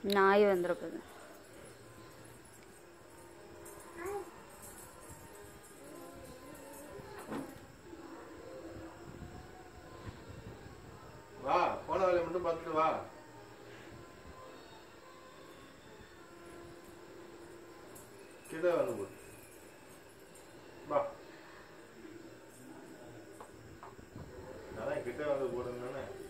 நாய் வந்துருக்குது வா போன வேலையை மட்டும் பார்த்துட்டு வா கிட்ட வந்து போடு வா அதான் கிட்ட வந்து போடுன்னு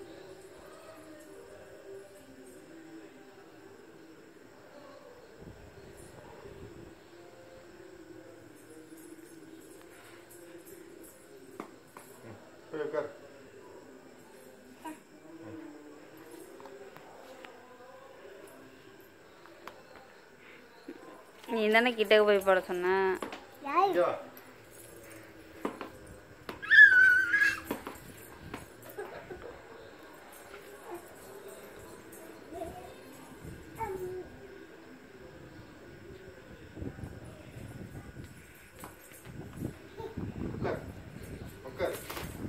போய் உட்கார் நீ தானே கிட்டக்க போய் போட சொன்ன இங்க வா உட்கார் உட்கார்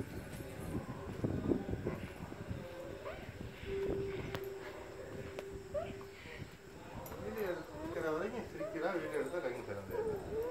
வீடியோ எடுக்கிற வரைக்கும் சிரிக்கிறா வீடியோ எடுத்தா கண்ணு திறந்து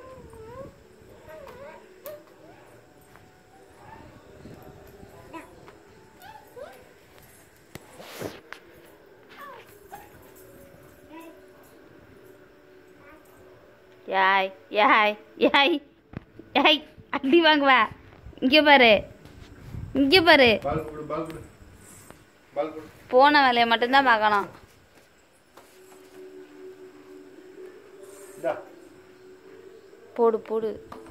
யாய் யாய் யாய் யாய் அடி வாங்குவா இங்கே பாரு இங்கே பாரு பால் கொடு பால் கொடு பால் கொடு போன வேலையை மட்டும்தான் பார்க்கணும் இந்தா போடு போடு